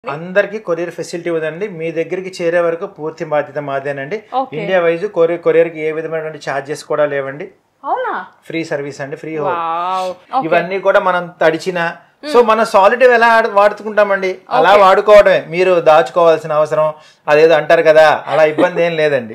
అందరికి courier facility ఉందండి మీ దగ్గరికి చేరే వరకు పూర్తి బాధ్యత మాదేనండి Okay. ఇండియా వైజ్ కొరియర్ కొరియర్కి ఏ విధమైనటువంటి ఛార్జెస్ కూడా లేవండి అవునా ఫ్రీ సర్వీస్ అండి ఫ్రీ వావ్ ఓకే ఇవన్నీ కూడా మనం తడిచిన సో మన సాలిడ్ ఎలా ఆడ- వాడుకుంటామండి అలా వాడుకోవడమే మీరు దాచుకోవాల్సిన అవసరం అదేదో అంటారు కదా అలా ఇబ్బంది ఏం లేదండి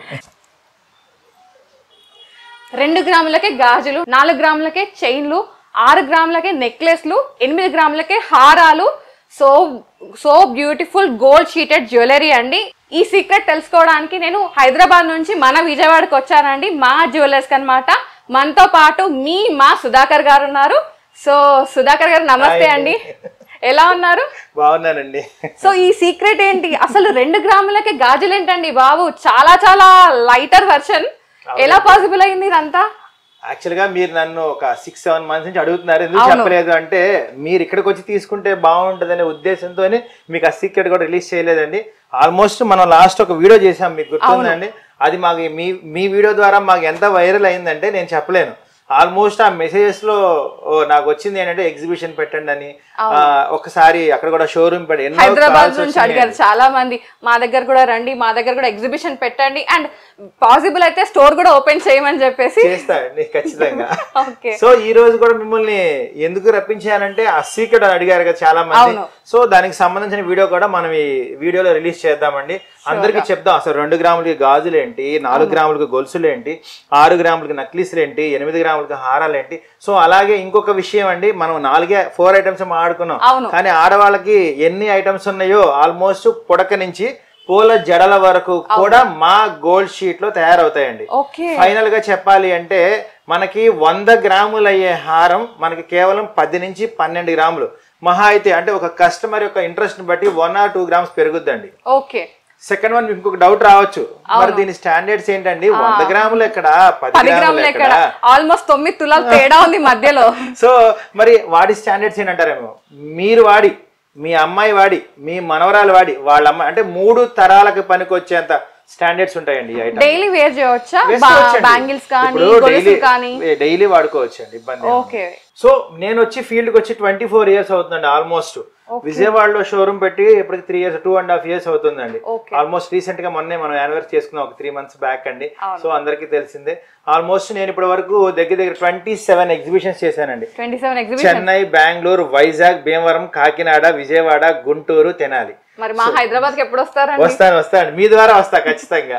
రెండు గ్రాములకే గాజులు నాలుగు గ్రాములకే చైన్లు ఆరు గ్రాములకే నెక్లెస్లు ఎనిమిది గ్రాములకే హారాలు so so beautiful gold sheeted jewellery అండి ఈ సీక్రెట్ తెలుసుకోవడానికి నేను హైదరాబాద్ నుంచి మన విజయవాడకి వచ్చానండి మా జ్యువెలర్స్ అన్నమాట మనతో పాటు మీ మా సుధాకర్ గారు ఉన్నారు సో సుధాకర్ గారు నమస్తే Hi అండి అండి. ఎలా ఉన్నారు బాగున్నానండి సో ఈ సీక్రెట్ ఏంటి అసలు రెండు గ్రాములకే గాజులు ఏంటండి బాబు చాలా చాలా లైటర్ వర్షన్ ఎలా పాసిబుల్ అయింది ఇదంతా యాక్చువల్ గా మీరు నన్ను ఒక సిక్స్ సెవెన్ మంత్స్ నుంచి అడుగుతున్నారు ఎందుకు అవును. చెప్పలేదు అంటే మీరు ఇక్కడికి వచ్చి తీసుకుంటే బాగుంటుందనే ఉద్దేశంతోనే మీకు ఆ సీక్రెట్ కూడా రిలీజ్ చేయలేదండి ఆల్మోస్ట్ మనం లాస్ట్ ఒక వీడియో చేసాం మీకు గుర్తుందండి అది మాకు మీ మీ వీడియో ద్వారా మాకు ఎంత వైరల్ అయిందంటే నేను చెప్పలేను ఆల్మోస్ట్ ఆ మెసేజెస్ లో ఓ, నాకు వచ్చింది ఏంటంటే ఎగ్జిబిషన్ పెట్టండి అని ఆ, ఒకసారి అక్కడ కూడా షోరూమ్ పెట్టి ఎన్నో హైదరాబాద్ calls నుంచి వచ్చినాయి. అడిగారు చాలా మంది మా దగ్గర కూడా రండి మా దగ్గర కూడా ఎగ్జిబిషన్ పెట్టండి అండ్ పాసిబుల్ అయితే స్టోర్ కూడా ఓపెన్ చేయమని చెప్పేసి చేస్తానండి ఖచ్చితంగా ఓకే సో ఈ రోజు కూడా మిమ్మల్ని ఎందుకు రప్పించానంటే ఆ సీక్రెట్ అని అడిగారు కదా చాలా మంది అవును. సో దానికి సంబంధించిన వీడియో కూడా మనం ఈ వీడియోలో రిలీజ్ చేద్దామండి అందరికీ చెప్దాం అసలు రెండు గ్రాములకి గాజులు ఏంటి నాలుగు గ్రాములకి గొలుసులు ఏంటి ఆరు గ్రాములకి నక్లీసులు ఏంటి ఎనిమిది గ్రాములకి హారాలు ఏంటి సో అలాగే ఇంకొక విషయం అండి మనం నాలుగే ఫోర్ ఐటమ్స్ మాట్లాడుకున్నాం అవును. కానీ ఆడవాళ్ళకి ఎన్ని ఐటమ్స్ ఉన్నాయో ఆల్మోస్ట్ పుడక నుంచి పూల జడల వరకు కూడా మా గోల్డ్ షీట్ లో తయారవుతాయండి ఓకే ఫైనల్ గా చెప్పాలి అంటే మనకి వంద గ్రాములు అయ్యే హారం మనకి కేవలం పది నుంచి పన్నెండు గ్రాములు మహా అయితే అంటే ఒక కస్టమర్ యొక్క ఇంట్రెస్ట్ ని బట్టి వన్ ఆర్ టూ గ్రామ్స్ పెరుగుద్దండి ఓకే సెకండ్ వన్ మీకు ఇంకొక డౌట్ రావచ్చు మరి దీని స్టాండర్డ్స్ ఏంటండి వంద గ్రాములు ఎక్కడ పది పది గ్రాములు గ్రాములు ఎక్కడ ఎక్కడ ఆల్మోస్ట్ తొమ్మిది తులాలు తేడా ఉంది మధ్యలో సో మరి వాడి స్టాండర్డ్స్ ఏంటంటారేమో మీరు వాడి మీ అమ్మాయి వాడి మీ మనవరాలు వాడి వాళ్ళ అమ్మాయి అంటే మూడు తరాలకు పనికొచ్చేంత స్టాండర్డ్స్ ఉంటాయండి ఈ ఐటమ్ డైలీ వేర్ చేయవచ్చా వేసుకోవచ్చండి. బ్యాంగిల్స్ కానీ ఇప్పుడు గొలుసులు daily- కానీ డైలీ వాడుకోవచ్చు అండి ఇబ్బంది ఏం లేదు. ఓకే సో నేను వచ్చి ఫీల్డ్ కి వచ్చి ట్వంటీ ఫోర్ ఇయర్స్ అవుతుందండి ఆల్మోస్ట్ విజయవాడలో షోరూమ్ పెట్టి ఇప్పటికి three years two and half years అవుతుందండి Okay. ఆల్మోస్ట్ రీసెంట్ గా మొన్నే మనం యానివర్సరీ చేసుకున్నాం ఒక త్రీ మంత్స్ బ్యాక్ అండి సో అందరికీ తెలిసిందే ఆల్మోస్ట్ నేను ఇప్పటి వరకు దగ్గర దగ్గర ట్వంటీ సెవెన్ ఎగ్జిబిషన్స్ చేశానండి twenty seven exhibition Chennai Bengaluru Vizag Bhimavaram Kakinada Vijayawada Guntur Tenali మరి మా హైదరాబాద్ కి ఎప్పుడు వస్తారండి వస్తాను వస్తాను మీ ద్వారా వస్తా ఖచ్చితంగా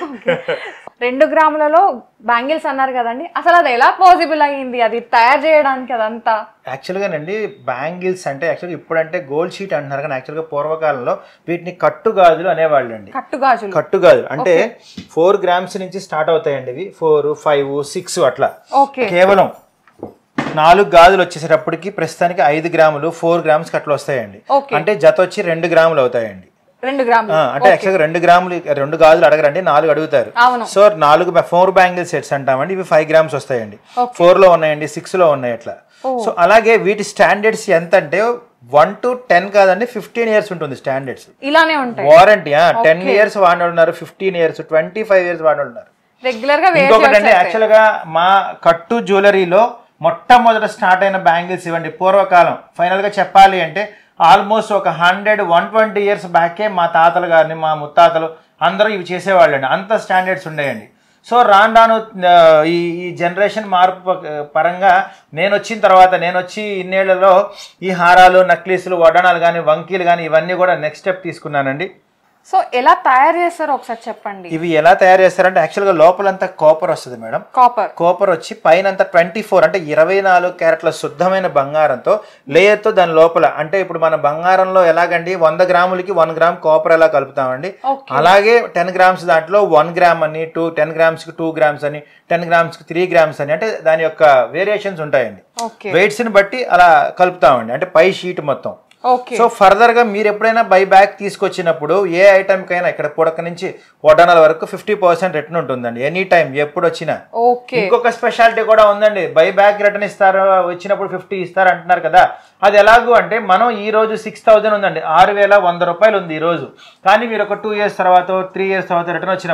రెండు గ్రాములలో బ్యాంగిల్స్ అన్నారు కదండి అసలు అది ఎలా పాసిబుల్ అయ్యింది అది తయారు చేయడానికి అదంతా యాక్చువల్గానండి బ్యాంగిల్స్ అంటే యాక్చువల్గా ఇప్పుడంటే గోల్డ్ షీట్ అంటున్నారు కానీ యాక్చువల్గా పూర్వకాలంలో వీటిని కట్టుగాజులు అనేవాళ్ళు అండి కట్టుగాజులు కట్టుగాజులు అంటే ఫోర్ గ్రామ్స్ నుంచి స్టార్ట్ అవుతాయండి ఇవి ఫోర్ ఫైవ్ సిక్స్ అట్లా ఓకే కేవలం నాలుగు గాజులు వచ్చేసేటప్పటికి ప్రస్తుతానికి ఐదు గ్రాములు ఫోర్ గ్రామ్స్ అట్లా వస్తాయండి Okay. అంటే జత వచ్చి రెండు గ్రాములు అవుతాయండి రెండు గ్రాములు ఆ, అంటే యాక్చువల్గా రెండు గ్రాములు రెండు గాజులు అడగరండి నాలుగు అడుగుతారు అవును సో నాలుగు ఫోర్ బ్యాంగిల్ సెట్స్ అంటామండి ఇవి ఫైవ్ గ్రామ్స్ వస్తాయండి ఫోర్ లో ఉన్నాయండి సిక్స్ లో ఉన్నాయి అట్లా సో అలాగే వీటి స్టాండర్డ్స్ ఎంత అంటే వన్ టు టెన్ కాదండి ఫిఫ్టీన్ ఇయర్స్ ఉంటుంది స్టాండర్డ్స్ ఇలానే ఉంటాయి వారంటీ టెన్ ఇయర్స్ వాడిన వాళ్ళు ఉన్నారు fifteen years twenty five years వాడిన వాళ్ళు ఉన్నారు రెగ్యులర్ గా వేర్ ఇంకొకటి అండి యాక్చువల్ గా మా కట్టు జ్యువెలరీలో మొట్టమొదట స్టార్ట్ అయిన బ్యాంగిల్స్ ఇవ్వండి పూర్వకాలం ఫైనల్ గా చెప్పాలి అంటే ఆల్మోస్ట్ ఒక హండ్రెడ్ వన్ ట్వంటీ ఇయర్స్ బ్యాకే మా తాతలు గారిని మా ముత్తాతలు అందరూ ఇవి చేసేవాళ్ళండి అంత స్టాండర్డ్స్ ఉండేయండి సో రాను రాను ఆ, ఈ ఈ జనరేషన్ మార్పు ప- పరంగా నేను వచ్చిన తర్వాత నేను వచ్చి ఇన్నేళ్లలో ఈ హారాలు నక్లీసులు వడ్డాణాలు కానీ వంకీలు కానీ ఇవన్నీ కూడా నెక్స్ట్ స్టెప్ తీసుకున్నానండి సో ఎలా తయారు చేస్తారో ఒకసారి చెప్పండి ఇవి ఎలా తయారు చేస్తారంటే యాక్చువల్గా లోపలంతా కాపర్ వస్తుంది మేడం కాపర్ కాపర్ వచ్చి పైన అంతా ట్వంటీ ఫోర్ అంటే ఇరవై నాలుగు క్యారెట్ల శుద్ధమైన బంగారంతో లేయర్తో దాని లోపల అంటే ఇప్పుడు మన బంగారంలో ఎలాగండి వంద గ్రాములకి వన్ గ్రామ్ కాపర్ ఎలా కలుపుతామండి Okay. అలాగే టెన్ గ్రామ్స్ దాంట్లో వన్ గ్రామ్ అని టూ టెన్ గ్రామ్స్కి టూ గ్రామ్స్ అని టెన్ గ్రామ్స్కి త్రీ గ్రామ్స్ అని అంటే దాని యొక్క వేరియేషన్స్ ఉంటాయండి ఓకే వెయిట్స్ని బట్టి అలా కలుపుతామండి అంటే పై షీట్ మొత్తం ఓకే సో ఫర్దర్ గా మీరు ఎప్పుడైనా బై బ్యాక్ తీసుకొచ్చినప్పుడు ఏ ఐటమ్ కైనా ఇక్కడ పుడక నుంచి వడ్డానాల వరకు ఫిఫ్టీ పర్సెంట్ రిటర్న్ ఉంటుందండి ఎనీ టైం ఎప్పుడు వచ్చినా ఓకే ఇంకొక స్పెషాలిటీ కూడా ఉందండి బై బ్యాక్ రిటర్న్ ఇస్తారు వచ్చినప్పుడు ఫిఫ్టీ ఇస్తారు అంటున్నారు కదా అది ఎలాగూ అంటే మనం ఈ రోజు సిక్స్ థౌజండ్ ఉందండి ఆరు వేల వంద రూపాయలు ఉంది ఈ రోజు కానీ మీరు ఒక టూ ఇయర్స్ తర్వాత త్రీ ఇయర్స్ తర్వాత రిటర్న్ వచ్చినప్పుడు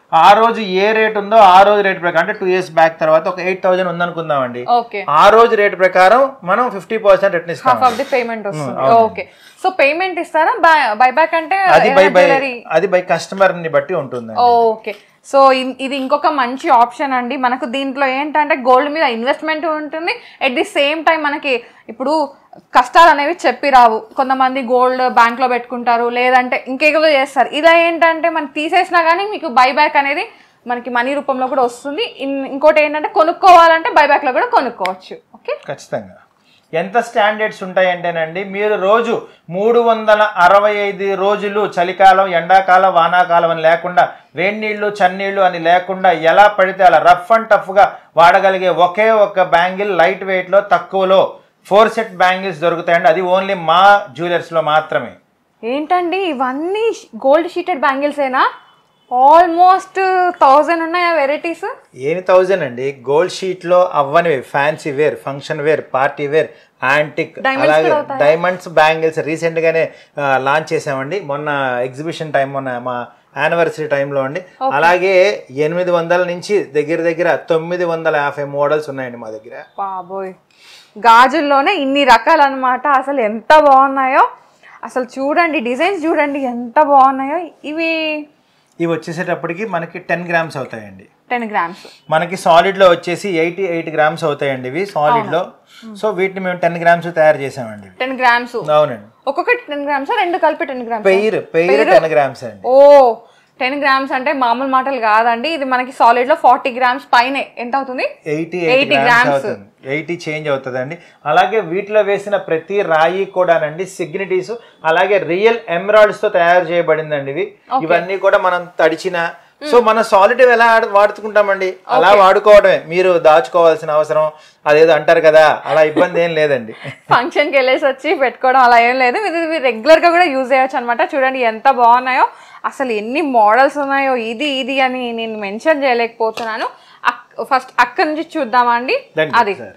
ఆ రోజు ఏ రేట్ ఉందో ఆ రోజు రేట్ ప్రకారం అంటే టూ ఇయర్స్ బ్యాక్ తర్వాత ఒక ఎయిట్ థౌసండ్ ఉందనుకుందామండి ఓకే ఆ రోజు రేట్ ప్రకారం మనం ఫిఫ్టీ పర్సెంట్ రిటర్న్ ఇస్తాం హాఫ్ ఆఫ్ ది పేమెంట్ వస్తుంది ఓకే సో పేమెంట్ ఇస్తారా బై బ్యాక్ అంటే అది బై బై జ్యువెలరీ అది బై కస్టమర్ ని బట్టి ఉంటుంది ఓకే సో ఇన్- ఇది ఇంకొక మంచి ఆప్షన్ అండి మనకు దీంట్లో ఏంటంటే గోల్డ్ మీద ఇన్వెస్ట్మెంట్ ఉంటుంది ఎట్ ది సేమ్ టైం మనకి ఇప్పుడు కష్టాలు అనేవి చెప్పి రావు కొంతమంది గోల్డ్ బ్యాంక్ లో పెట్టుకుంటారు లేదంటే ఇంకేదో చేస్తారు ఇలా ఏంటంటే మనం తీసేసినా కానీ మీకు బైబ్యాక్ అనేది మనకి మనీ రూపంలో కూడా వస్తుంది ఇన్- ఇంకోటి ఏంటంటే కొనుక్కోవాలంటే బైబ్యాక్ లో కూడా కొనుక్కోవచ్చు ఓకే ఖచ్చితంగా ఎంత స్టాండర్డ్స్ ఉంటాయంటేనండి మీరు రోజు మూడు వందల అరవై ఐదు రోజులు చలికాలం ఎండాకాలం వానాకాలం అని లేకుండా వేడి నీళ్లు చన్నీళ్లు అని లేకుండా ఎలా పడితే అలా రఫ్ అండ్ టఫ్గా వాడగలిగే ఒకే ఒక బ్యాంగిల్ లైట్ వెయిట్లో తక్కువలో ఫోర్ సెట్ బ్యాంగిల్స్ దొరుకుతాయండి అది ఓన్లీ మా జ్యువెలర్స్లో మాత్రమే ఏంటండి ఇవన్నీ గోల్డ్ షీటెడ్ బ్యాంగిల్స్ ఏనా ఆల్మోస్ట్ థౌజండ్ ఉన్నాయా వెరైటీస్ ఏమి థౌజండ్ అండి గోల్డ్ షీట్ లో అవ్వనివి fancy wear function wear party wear antique Diamonds అలాగే కూడా అవుతాయా? డైమండ్స్ బ్యాంగిల్స్ రీసెంట్ గానే లాంచ్ చేసామండి మొన్న ఎగ్జిబిషన్ టైం మొన్న మా యానివర్సరీ టైంలో అండి అలాగే ఎనిమిది వందల నుంచి దగ్గర దగ్గర తొమ్మిది వందల యాభై మోడల్స్ ఉన్నాయండి మా దగ్గర బాబోయ్ గాజుల్లోనే ఇన్ని రకాలు అనమాట అసలు ఎంత బాగున్నాయో అసలు చూడండి డిజైన్స్ చూడండి ఎంత బాగున్నాయో ఇవి ఇవి వచ్చేసేటప్పటికి మనకి టెన్ గ్రామ్స్ అవుతాయండి టెన్ గ్రామ్స్ మనకి సాలిడ్ లో వచ్చేసి ఎయిటీ ఎయిట్ గ్రామ్స్ అవుతాయండి ఇవి సాలిడ్ లో సో వీటిని మేము టెన్ గ్రామ్స్ తయారు చేసామండి టెన్ గ్రామ్స్ అవునండి ఒక్కొక్కటి టెన్ గ్రామ్స్ రెండు కలిపి ten grams pair pair ten grams అండి ఓ టెన్ గ్రామ్స్ అంటే మామూలు మాటలు కాదండి ఇది మనకి సాలిడ్ లో ఫార్టీ గ్రామ్స్ పైనే ఎంత అవుతుంది ఎయిటీ 80 ఎయిటీ grams. గ్రామ్స్ అవుతుంది ఎయిటీ చేంజ్ అవుతుందండి అలాగే వీటిలో వేసిన ప్రతి రాయి కూడానండి సిగ్నిటీస్ అలాగే రియల్ ఎమరాల్డ్స్ తో తయారు చేయబడిందండి ఇవి ఇవన్నీ కూడా మనం తడిచిన సో మన సాలిడ్ ఎలా ఆడ- వాడుకుంటామండి అలా వాడుకోవడమే మీరు దాచుకోవాల్సిన అవసరం అదేదో అంటారు కదా అలా ఇబ్బంది ఏం లేదండి ఫంక్షన్కి వెళ్ళేసి వచ్చి పెట్టుకోవడం అలా ఏం లేదు ఇది ఇది రెగ్యులర్ గా కూడా యూజ్ చేయొచ్చు అనమాట చూడండి ఎంత బాగున్నాయో అసలు ఎన్ని మోడల్స్ ఉన్నాయో ఇది ఇది అని నేను మెన్షన్ చేయలేకపోతున్నాను ఫస్ట్ అక్కడ నుంచి చూద్దామా అండి రండి అది సార్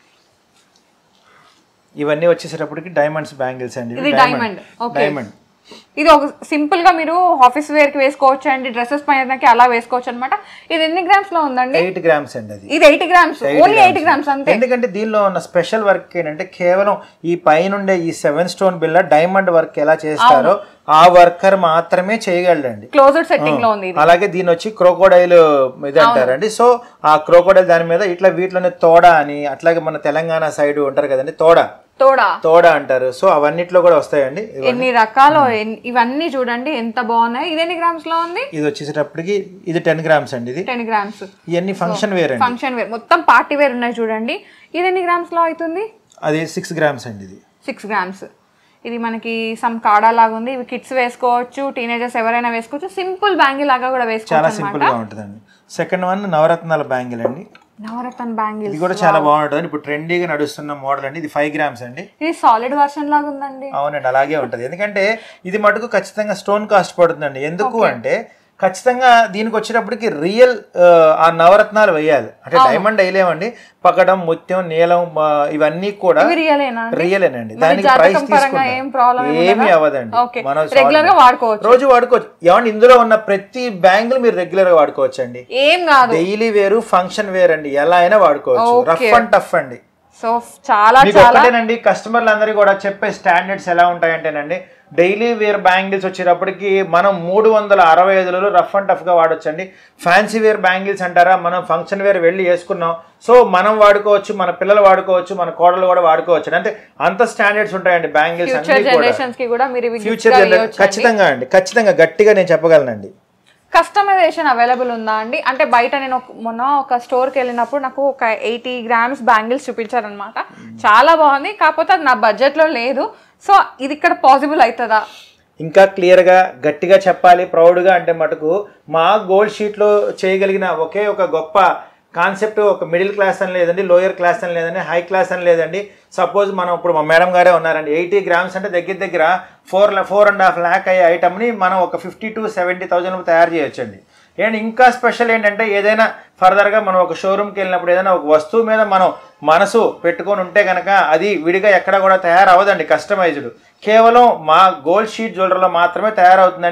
ఇవన్నీ వచ్చేసేటప్పటికి డైమండ్స్ బ్యాంగిల్స్ అండి ఇది diamond. Okay. డైమండ్ ఇది ఒక సింపుల్ గా మీరు ఆఫీస్ వేర్ కి వేసుకోవచ్చు అండి డ్రెస్సెస్ పైనకి అలా వేసుకోవచ్చు అనమాట ఇది ఎన్ని గ్రామ్స్ లో ఉందండి ఎయిట్ గ్రామ్స్ అండి అది ఇది eight grams only eight grams అంతే ఎందుకంటే దీనిలో ఉన్న స్పెషల్ వర్క్ ఏంటంటే కేవలం ఈ పైనుండే ఈ సెవెన్ స్టోన్ బిల్ల డైమండ్ వర్క్ ఎలా చేస్తారో ఆ వర్కర్ మాత్రమే చేయగలడండి క్లోజ్డ్ సెట్టింగ్ లో ఉంది ఇది అలాగే దీని వచ్చి క్రోకోడైల్ ఇది అంటారండి సో ఆ క్రోకోడైల్ దాని మీద ఇట్లా వీటిలోనే తోడ అని అట్లాగే మన తెలంగాణ సైడ్ ఉంటారు కదండి తోడ తోడా తోడ అంటారు సో అవన్నిట్లో కూడా వస్తాయండి ఇవి- ఎన్ని రకాలు ఎన్ని- ఇవన్నీ చూడండి ఎంత బాగున్నాయి ఇది ఎన్ని గ్రామ్స్ లో ఉంది ఇది వచ్చేసేటప్పటికి ఇది టెన్ గ్రామ్స్ అండి ఇది టెన్ గ్రామ్స్ ఇవన్నీ ఫంక్షన్ వేర్ అండి ఫంక్షన్ వేర్ మొత్తం పార్టీ వేర్ ఉన్నాయి చూడండి ఇది ఎన్ని గ్రామ్స్ లో అవుతుంది అది సిక్స్ గ్రామ్స్ అండి ఇది సిక్స్ గ్రామ్స్ ఇది మనకి సమ్ కాడా లాగా ఉంది ఇవి కిడ్స్ వేసుకోవచ్చు టీనేజర్స్ ఎవరైనా వేసుకోవచ్చు సింపుల్ బ్యాంగిల్ లాగా కూడా చాలా వేసుకోవచ్చు సింపుల్ గా ఉంటుందండి సెకండ్ వన్ నవరత్నాల బ్యాంగిల్ అండి నవరత్న బ్యాంగిల్ ఇది కూడా చాలా బాగుంటుంది ఇప్పుడు ట్రెండీగా నడుస్తున్న మోడల్ అండి ఇది ఫైవ్ గ్రామ్స్ అండి ఇది సాలిడ్ వర్షన్ లాగా ఉందండి అవునండి అలాగే ఉంటది ఎందుకంటే ఇది మటుకు ఖచ్చితంగా స్టోన్ కాస్ట్ పడుతుందండి ఎందుకు అంటే ఖచ్చితంగా దీనికి వచ్చేటప్పటికి రియల్ ఆ నవరత్నాలు వేయాలి అంటే డైమండ్ వేయలేమండి పగడం ముత్యం నీలం ఆ, ఇవన్నీ కూడా ఇవి రియలేనా రియలేనండి మరి దానికి జాతకం ప్రైస్ పరంగా ఏం problem తీసుకుంటాం ఏమి ఏమీ ఉండదా? అవ్వదండి Okay. మనం Regular గా వాడుకోవచ్చు. రోజు వాడుకోవచ్చు ఏమంటే ఇందులో ఉన్న ప్రతి బ్యాంగిల్ మీరు రెగ్యులర్ గా వాడుకోవచ్చు అండి ఏం కాదు డైలీ వేరు ఫంక్షన్ వేర్ అండి ఎలా అయినా వాడుకోవచ్చు Okay. రఫ్ అండ్ టఫ్ అండి సో చాలా మీకు చాలా ఒక్కటేనండి కస్టమర్లు అందరికీ కూడా చెప్పే స్టాండర్డ్స్ ఎలా ఉంటాయంటేనండి డైలీ వేర్ బ్యాంగిల్స్ వచ్చేటప్పటికి మనం మూడు వందల అరవై ఐదులలో రఫ్ అండ్ టఫ్గా వాడొచ్చండి ఫ్యాన్సీ వేర్ బ్యాంగిల్స్ అంటారా మనం ఫంక్షన్ వేర్ వెళ్ళి వేసుకున్నాం సో మనం వాడుకోవచ్చు మన పిల్లలు వాడుకోవచ్చు మన కోడలు కూడా వాడుకోవచ్చు అంటే అంత స్టాండర్డ్స్ ఉంటాయండి బ్యాంగిల్స్ ఫ్యూచర్ అన్ని కూడా జనరేషన్స్ కి కూడా మీరు ఇవి gift ఫ్యూచర్ గా జనరేషన్ ఇవ్వొచ్చు అండి. ఖచ్చితంగా అండి ఖచ్చితంగా గట్టిగా నేను చెప్పగలనండి కస్టమైజేషన్ అవైలబుల్ ఉందా అండి అంటే బయట నేను ఒక- మొన్న ఒక స్టోర్కి వెళ్ళినప్పుడు నాకు ఒక ఎయిటీ గ్రామ్స్ బ్యాంగిల్స్ చూపించారనమాట చాలా బాగుంది కాకపోతే అది నా బడ్జెట్లో లేదు సో ఇది ఇక్కడ పాసిబుల్ అవుతుందా ఇంకా క్లియర్గా గట్టిగా చెప్పాలి ప్రౌడ్గా అంటే మటుకు మా గోల్డ్ షీట్లో చేయగలిగిన ఒకే ఒక గొప్ప కాన్సెప్ట్ ఒక మిడిల్ క్లాస్ అని లేదండి లోయర్ క్లాస్ అని లేదండి హై క్లాస్ అని లేదండి సపోజ్ మనం ఇప్పుడు మా మేడం గారే ఉన్నారండి ఎయిటీ గ్రామ్స్ అంటే దగ్గర దగ్గర four four and half lakh అయ్యే ఐటమ్ని మనం ఒక ఫిఫ్టీ టు సెవెంటీ థౌజండ్ తయారు చేయొచ్చండి అండ్ ఇంకా స్పెషల్ ఏంటంటే ఏదైనా ఫర్దర్గా మనం ఒక షోరూమ్కి వెళ్ళినప్పుడు ఏదైనా ఒక వస్తువు మీద మనం మనసు పెట్టుకొని ఉంటే కనుక అది విడిగా ఎక్కడ కూడా తయారవ్వదండి కస్టమైజ్డ్ కేవలం మా గోల్డ్ షీట్ జ్యువెలరీలో మాత్రమే తయారవుతుందండి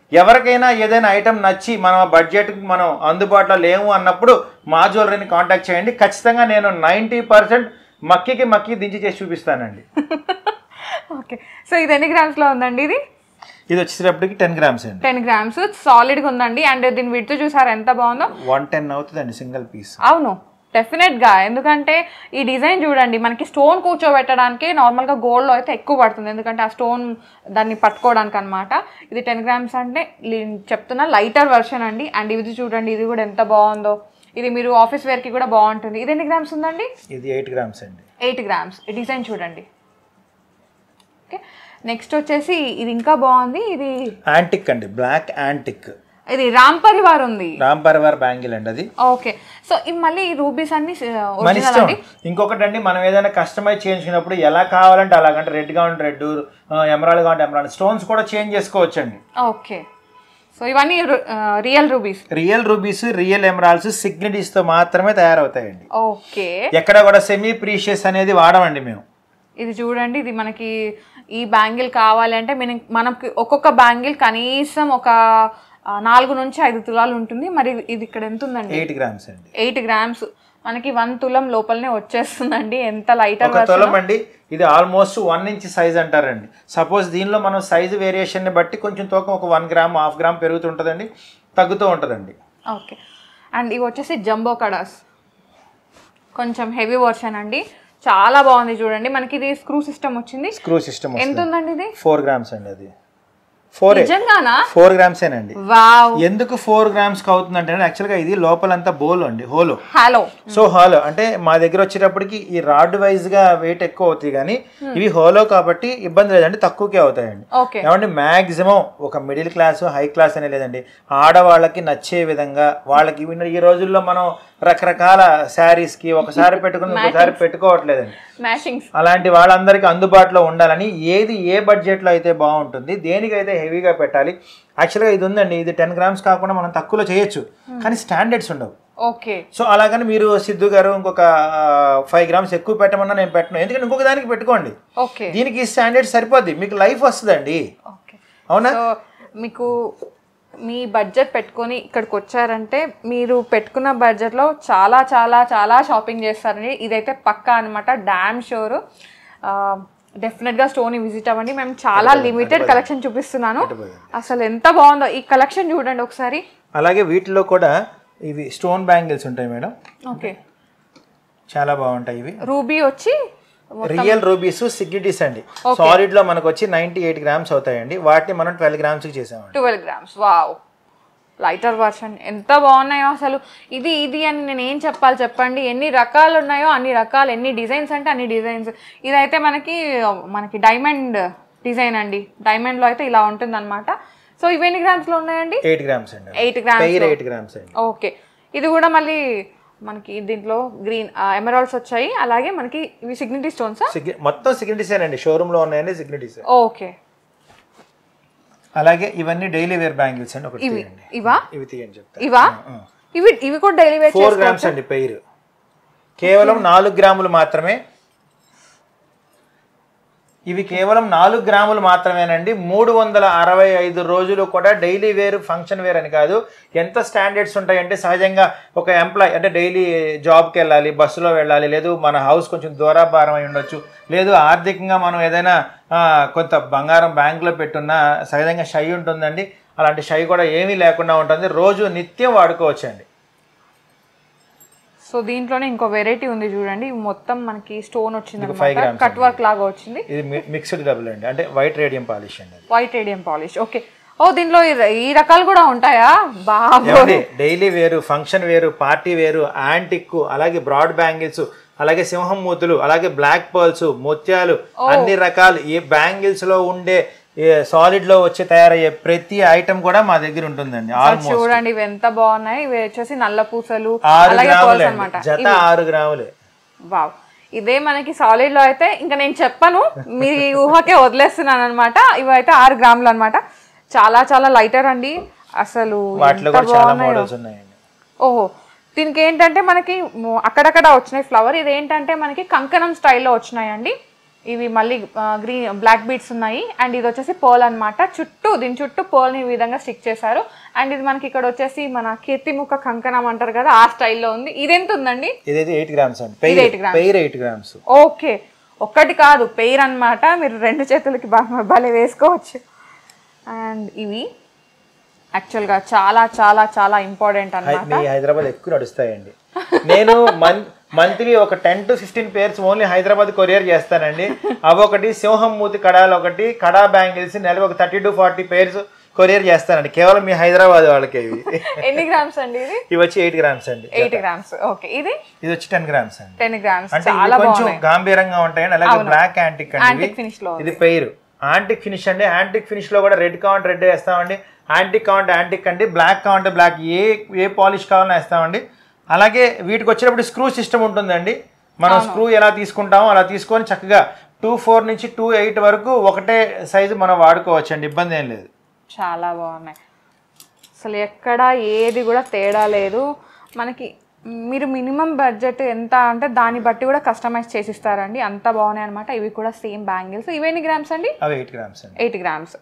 ఎవరికైనా ఏదైనా ఐటెం నచ్చి మన బడ్జెట్ మనం అందుబాటులో లేము అన్నప్పుడు మా జ్యువెలరీని కాంటాక్ట్ చేయండి ఖచ్చితంగా నేను నైంటీ పర్సెంట్ మక్కికి మక్కి దించి చేసి చూపిస్తానండి ఓకే సో ఇది ఎన్ని గ్రామ్స్ లో ఉందండి ఇది ఇది వచ్చేటప్పటికి టెన్ గ్రామ్స్ అండి టెన్ గ్రామ్స్ సాలిడ్ గా ఉందండి అండ్ దీని విడుతూ చూసారు ఎంత బాగుందో వన్ టెన్ అవుతుందండి సింగిల్ పీస్ అవును డెఫినెట్ గా ఎందుకంటే ఈ డిజైన్ చూడండి మనకి స్టోన్ కూర్చోబెట్టడానికి నార్మల్ గా గోల్డ్ లో అయితే ఎక్కువ పడుతుంది ఎందుకంటే ఆ స్టోన్ దాన్ని పట్టుకోవడానికి అనమాట ఇది టెన్ గ్రామ్స్ అంటే లి- చెప్తున్నా లైటర్ వర్షన్ అండి అండ్ ఇది చూడండి ఇది కూడా ఎంత బాగుందో ఇది మీరు ఆఫీస్ వేర్ కి కూడా బాగుంటుంది ఇది ఎన్ని గ్రామ్స్ ఉందండి ఇది ఎయిట్ గ్రామ్స్ అండి ఎయిట్ గ్రామ్స్ ఈ డిజైన్ చూడండి ఓకే నెక్స్ట్ వచ్చేసి ఇది ఇంకా బాగుంది ఇది యాంటిక్ అండి బ్లాక్ యాంటిక్ ఇది రామ్ పరివార్ ఉంది రామ్ పరివార్ బ్యాంగిల్ అండి అది ఓకే సో ఈ మళ్ళీ ఈ రూబీస్ అన్ని మన ఒరిజినల్ ఇష్టం అండి ఇంకొకటి అండి మనం ఏదైనా కస్టమైజ్ చేయించుకున్నప్పుడు ఎలా కావాలంటే అలాగంటే రెడ్ గా ఉంటే రెడ్ ఎమరాల్డ్ గా ఉంటే ఎమరాల్డ్ స్టోన్స్ కూడా చేంజ్ చేసుకోవచ్చు అండి ఓకే సో ఇవన్నీ real rubies real rubies real emeralds signities తో మాత్రమే తయారవుతాయండి ఓకే ఎక్కడ కూడా సెమీ ప్రీషియస్ అనేది వాడమండి మేము ఇది చూడండి ఇది మనకి ఈ బ్యాంగిల్ కావాలి అంటే మనం మనకి ఒక్కొక్క బ్యాంగిల్ కనీసం ఒక ఆ, నాలుగు నుంచి ఐదు తులాలు ఉంటుంది మరి ఇది ఇక్కడ ఎంత ఉందండి ఎయిట్ గ్రామ్స్ అండి ఎయిట్ గ్రామ్స్ మనకి వన్ తులం లోపలనే వచ్చేస్తుందండి ఎంత లైటర్ ఒక తులం అండి ఇది ఆల్మోస్ట్ వన్ ఇంచ్ సైజ్ అంటారండి సపోజ్ దీనిలో మనం సైజ్ వేరియేషన్ ని బట్టి కొంచెం తూకం ఒక వన్ గ్రామ్ హాఫ్ గ్రామ్ పెరుగుతుంటుందండి తగ్గుతూ ఉంటుందండి ఓకే అండ్ ఇవి వచ్చేసి జంబో కడాస్ కొంచెం హెవీ వర్షన్ అండి చాలా బాగుంది చూడండి మనకి ఇది స్క్రూ సిస్టమ్ వచ్చింది స్క్రూ సిస్టమ్ ఎంత ఉందండి ఇది ఫోర్ గ్రామ్స్ అండి అది ఫోర్ నిజంగానా ఫోర్ గ్రామ్సేనండి వావ్ ఎందుకు ఫోర్ గ్రామ్స్కి అవుతుందంటే యాక్చువల్గా ఇది లోపలంతా బోల్ అండి హోలో హలో సో హాలో అంటే మా దగ్గర వచ్చేటప్పటికి ఈ రాడ్ వైజ్ గా వెయిట్ ఎక్కువ అవుతాయి కానీ ఇవి హోలో కాబట్టి ఇబ్బంది లేదండి తక్కువకే అవుతాయండి ఓకే ఏమంటే మాక్సిమం ఒక మిడిల్ క్లాస్ హై క్లాస్ అనే లేదండి ఆడవాళ్ళకి నచ్చే విధంగా వాళ్ళకి ఇవి- ఈ రోజుల్లో మనం రకరకాల శారీస్ కి ఒకసారి పెట్టుకుని ఒకసారి పెట్టుకోవట్లేదండి మ్యాషింగ్స్ అలాంటి వాళ్ళందరికీ అందుబాటులో ఉండాలని ఏది ఏ బడ్జెట్లో అయితే బాగుంటుంది దేనికైతే హెవీగా పెట్టాలి యాక్చువల్గా ఇది ఉందండి ఇది టెన్ గ్రామ్స్ కాకుండా మనం తక్కువలో చేయొచ్చు కానీ స్టాండర్డ్స్ ఉండవు ఓకే సో అలాగని మీరు సిద్ధు గారు ఇంకొక ఫైవ్ గ్రామ్స్ ఎక్కువ పెట్టమన్నా నేను పెట్టను ఎందుకంటే ఇంకొక దానికి పెట్టుకోండి ఓకే దీనికి స్టాండర్డ్ సరిపోద్ది మీకు లైఫ్ వస్తుందండి ఓకే అవునా సో మీకు మీ బడ్జెట్ పెట్టుకొని ఇక్కడికి వచ్చారంటే మీరు పెట్టుకున్న బడ్జెట్లో చాలా చాలా చాలా షాపింగ్ చేస్తారండి ఇదైతే పక్కా అనమాట డామ్ షోర్ డెఫినెట్గా స్టోర్ని విజిట్ అవ్వండి మేము చాలా లిమిటెడ్ కలెక్షన్ చూపిస్తున్నాను అసలు ఎంత బాగుందో ఈ కలెక్షన్ చూడండి ఒకసారి అలాగే వీటిలో కూడా ఇవి స్టోన్ బ్యాంగిల్స్ ఉంటాయి మేడం ఓకే చాలా బాగుంటాయి ఇవి రూబీ వచ్చి రియల్ రూబీస్ సిగ్నిటీస్ అండి సాలిడ్ లో మనకు వచ్చి నైన్టీ ఎయిట్ గ్రామ్స్ అవుతాయండి వాటిని మనం ట్వెల్వ్ గ్రామ్స్ కి చేసామండి twelve grams wow lighter version ఎంత బాగున్నాయో అసలు ఇది ఇది అని నేను ఏం చెప్పాలి చెప్పండి ఎన్ని రకాలు ఉన్నాయో అన్ని రకాలు ఎన్ని డిజైన్స్ అంటే అన్ని డిజైన్స్ ఇదైతే మనకి మనకి డైమండ్ డిజైన్ అండి డైమండ్లో అయితే ఇలా ఉంటుంది అనమాట సో ఇవి ఎన్ని గ్రామ్స్లో ఉన్నాయండి ఎయిట్ గ్రామ్స్ అండి eight grams pair eight grams అండి ఓకే ఇది కూడా మళ్ళీ మనకి దీంట్లో గ్రీన్ ఎమరాల్డ్స్ వచ్చాయి అలాగే మనకి ఇవి సిగ్నిటీ స్టోన్స్ Signi- మొత్తం సిగ్నిటీస్ అండి షోరూమ్ లో ఉన్నాయండి సిగ్నిటీస్ ఓకే అలాగే ఇవన్నీ డైలీ వేర్ బ్యాంగిల్స్ అండి ఒకటి ఇవి తీయండి ఇవా ఇవి తీయండి చెప్తా ఇవా ఇవి ఇవి కూడా డైలీ వేర్ ఫోర్ గ్రామ్స్ అండి పెయిర్ కేవలం నాలుగు గ్రాములు మాత్రమే ఇవి కేవలం నాలుగు గ్రాములు మాత్రమేనండి మూడు వందల అరవై ఐదు రోజులు కూడా డైలీ వేర్ ఫంక్షన్ వేర్ అని కాదు ఎంత స్టాండర్డ్స్ ఉంటాయంటే సహజంగా ఒక ఎంప్లాయ్ అంటే డైలీ జాబ్కి వెళ్ళాలి బస్సులో వెళ్ళాలి లేదు మన హౌస్ కొంచెం దూరాభారం అయి ఉండొచ్చు లేదు ఆర్థికంగా మనం ఏదైనా ఆ, కొంత బంగారం బ్యాంకులో పెట్టున్నా సహజంగా షై ఉంటుందండి అలాంటి షై కూడా ఏమీ లేకుండా ఉంటుంది రోజు నిత్యం వాడుకోవచ్చండి సో దీంట్లోనే ఇంకో వెరైటీ ఉంది చూడండి ఇవి మొత్తం మనకి స్టోన్ వచ్చింది five అనమాట grams కట్ వర్క్ లాగా వచ్చింది ఇది మిక్స్డ్ డబుల్ అండి అంటే వైట్ రేడియం పాలిష్ అండి అది వైట్ రేడియం పాలిష్ ఓకే ఓ దీంట్లో ఈ- ఈ రకాలు కూడా ఉంటాయా బాబు ఏమండి డైలీ వేరు ఫంక్షన్ వేరు పార్టీ వేరు యాంటిక్ అలాగే బ్రాడ్ బ్యాంగిల్స్ అలాగే సింహం మూతులు అలాగే బ్లాక్ పర్ల్స్ ముత్యాలు అన్ని రకాలు ఈ బ్యాంగిల్స్ లో ఉండే సాలిడ్ లో వచ్చి తయారయ్యే ప్రతి ఐటమ్ కూడా మా దగ్గర ఉంటుందండి ఆల్మోస్ట్ చూడండి ఇవి ఎంత బాగున్నాయి ఇవి వచ్చేసి నల్ల పూసలు ఆరు అలాగే గ్రాములే పర్ల్స్ అండి. అనమాట జత ఆరు గ్రాములే వావ్ ఇదే మనకి సాలిడ్ లో అయితే ఇంకా నేను చెప్పను మీ ఊహకే వదిలేస్తున్నాను అనమాట ఇవి అయితే ఆరు గ్రాములు అనమాట చాలా చాలా లైటర్ అండి అసలు వాటిలో ఎంత కూడా చాలా బాగున్నాయో. మోడల్స్ ఉన్నాయండి ఓహో దీనికి ఏంటంటే మనకి ము- అక్కడక్కడ వచ్చినాయి ఫ్లవర్ ఇది ఏంటంటే మనకి కంకణం స్టైల్లో వచ్చినాయండి ఇవి మళ్ళీ గ్రీన్ బ్లాక్ బీట్స్ ఉన్నాయి అండ్ ఇది వచ్చేసి పోల్ అన్నమాట చుట్టూ దీని చుట్టూ పోల్ని ఈ విధంగా స్టిక్ చేశారు అండ్ ఇది మనకి ఇక్కడ వచ్చేసి మన కీర్తిముఖ కంకణం అంటారు కదా ఆ స్టైల్లో ఉంది ఇది ఎంత ఉందండి ఇదైతే ఎయిట్ గ్రామ్స్ అండి ఇది pair 8 grams. Pair eight grams okay ఒక్కటి కాదు పెయిర్ అన్నమాట మీరు రెండు చేతులకి బాగా భలే వేసుకోవచ్చు అండ్ ఇవి యాక్చువల్గా చాలా చాలా చాలా ఇంపార్టెంట్ అన్నమాట మీ హైదరాబాద్ ఎక్కువ నడుస్తాయండి నేను మన్ మంత్లీ ఒక ten to fifteen pairs only Hyderabad courier చేస్తానండి అవి ఒకటి సింహం మూతి కడాలు ఒకటి కడా బ్యాంగిల్స్ నెలకు ఒక thirty to forty pairs courier చేస్తానండి కేవలం మీ హైదరాబాద్ వాళ్ళకి ఇవి ఎన్ని గ్రామ్స్ అండి ఇది ఇవి వచ్చి ఎయిట్ గ్రామ్స్ అండి ఎయిట్ గ్రామ్స్ ఓకే ఇది ఇది వచ్చి టెన్ గ్రామ్స్ అండి టెన్ గ్రామ్స్ అంటే ఇవి చాలా కొంచెం బాగున్నాయి గాంభీరంగా ఉంటాయండి అలాగే బ్లాక్ యాంటిక్ అండి యాంటిక్ ఇవి. ఫినిష్ లో ఇది పెయిర్ యాంటిక్ ఫినిష్ అండి యాంటిక్ ఫినిష్ లో కూడా రెడ్ కావంట్ రెడ్ వేస్తామండి యాంటిక్ కావంట్ యాంటిక్ అండి బ్లాక్ కావంట్ బ్లాక్ ఏ ఏ పాలిష్ కావాలన్నా వేస్తామండి అలాగే వీటికి వచ్చేటప్పుడు స్క్రూ సిస్టమ్ ఉంటుందండి మనం స్క్రూ ఎలా తీసుకుంటామో అలా తీసుకొని చక్కగా టూ ఫోర్ నుంచి టూ ఎయిట్ వరకు ఒకటే సైజు మనం వాడుకోవచ్చు అండి ఇబ్బంది ఏం లేదు చాలా బాగున్నాయి అసలు ఎక్కడ ఏది కూడా తేడా లేదు మనకి మీరు మినిమం బడ్జెట్ ఎంత అంటే దాన్ని బట్టి కూడా కస్టమైజ్ చేసిస్తారండి అంత బాగున్నాయి అనమాట ఇవి కూడా సేమ్ బ్యాంగిల్స్ ఇవన్నీ గ్రామ్స్ అండి అవి ఎయిట్ గ్రామ్స్ అండి ఎయిట్ గ్రామ్స్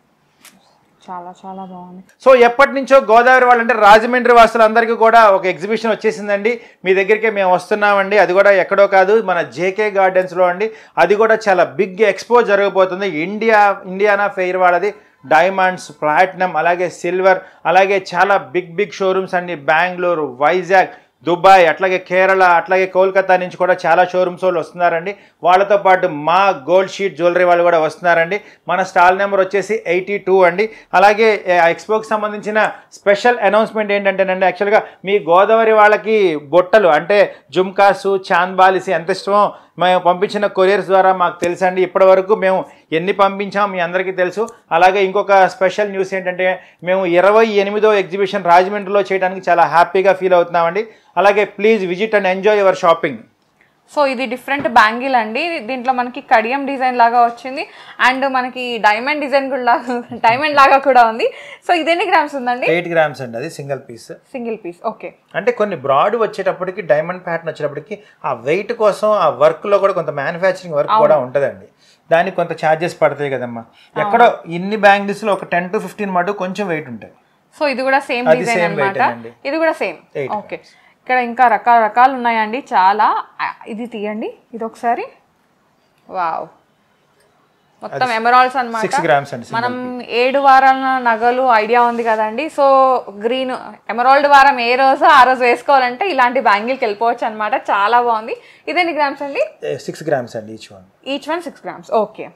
చాలా చాలా బాగుంది సో ఎప్పటి నుంచో గోదావరి వాళ్ళు అంటే రాజమండ్రి వాసులందరికీ కూడా ఒక ఎగ్జిబిషన్ వచ్చేసిందండి మీ దగ్గరికి మేము వస్తున్నామండి అది కూడా ఎక్కడో కాదు మన జేకే గార్డెన్స్లో అండి అది కూడా చాలా బిగ్ ఎక్స్పో జరగబోతుంది ఇండియా ఇండియానా ఫెయిర్ వాళ్ళది డైమండ్స్ ప్లాటినం అలాగే సిల్వర్ అలాగే చాలా బిగ్ బిగ్ షోరూమ్స్ అండి బెంగళూరు వైజాగ్ దుబాయ్ అట్లాగే కేరళ అట్లాగే కోల్కతా నుంచి కూడా చాలా షోరూమ్స్ వాళ్ళు వస్తున్నారండి వాళ్ళతో పాటు మా గోల్డ్ షీట్ జ్యువెలరీ వాళ్ళు కూడా వస్తున్నారండి మన స్టాల్ నెంబర్ వచ్చేసి ఎయిటీ టూ అండి అలాగే ఆ ఎక్స్పోకి సంబంధించిన స్పెషల్ అనౌన్స్మెంట్ ఏంటంటేనండి యాక్చువల్గా మీ గోదావరి వాళ్ళకి బొట్టలు అంటే జుమ్కాసు చాంద్బాలిసి ఎంత ఇష్టమో మేము పంపించిన కొరియర్స్ ద్వారా మాకు తెలుసండి ఇప్పటి వరకు మేము ఎన్ని పంపించాం మీ అందరికీ తెలుసు అలాగే ఇంకొక స్పెషల్ న్యూస్ ఏంటంటే మేము ఇరవై ఎనిమిదో ఎగ్జిబిషన్ రాజమండ్రిలో చేయడానికి చాలా హ్యాపీగా ఫీల్ అవుతున్నామండి అలాగే please visit and enjoy your shopping so ఇది డిఫరెంట్ బ్యాంగిల్ అండి దీంట్లో మనకి కడియం డిజైన్ లాగా వచ్చింది అండ్ మనకి డైమండ్ డిజైన్ కూడా లాగా డైమండ్ లాగా కూడా ఉంది సో ఇది ఎన్ని గ్రామ్స్ ఉందండి ఎయిట్ గ్రామ్స్ అండి అది single piece single piece okay అంటే కొన్ని బ్రాడ్ వచ్చేటప్పటికి డైమండ్ ప్యాటర్న్ వచ్చేటప్పటికి ఆ వెయిట్ కోసం ఆ వర్క్లో కూడా కొంత మ్యానుఫ్యాక్చరింగ్ వర్క్ కూడా ఉంటుందండి దానికి కొంత ఛార్జెస్ పడతాయి కదమ్మా ఎక్కడో ఇన్ని బ్యాంగిల్స్లో ఒక టెన్ టు ఫిఫ్టీన్ మటు కొంచెం వెయిట్ ఉంటాయి సో ఇది కూడా సేమ్ అది డిజైన్ same weight అన్నమాట అండి. ఇది కూడా సేమ్ Eight ఓకే ఇక్కడ ఇంకా రకాల రకాలు ఉన్నాయండి చాలా ఆ, ఇది తీయండి ఇది ఒకసారి వావ్ మొత్తం ఎమరాల్డ్స్ అన్నమాట సిక్స్ గ్రామ్స్ అండి మనం ఏడు వారాల నగలు ఐడియా ఉంది కదండి సో గ్రీన్ ఎమరాల్డ్ వారం ఏ రోజు ఆ రోజు వేసుకోవాలంటే ఇలాంటి బ్యాంగిల్కి వెళ్ళిపోవచ్చు అనమాట చాలా బాగుంది ఇది ఎన్ని గ్రామ్స్ అండి సిక్స్ గ్రామ్స్ అండి each one each one six grams okay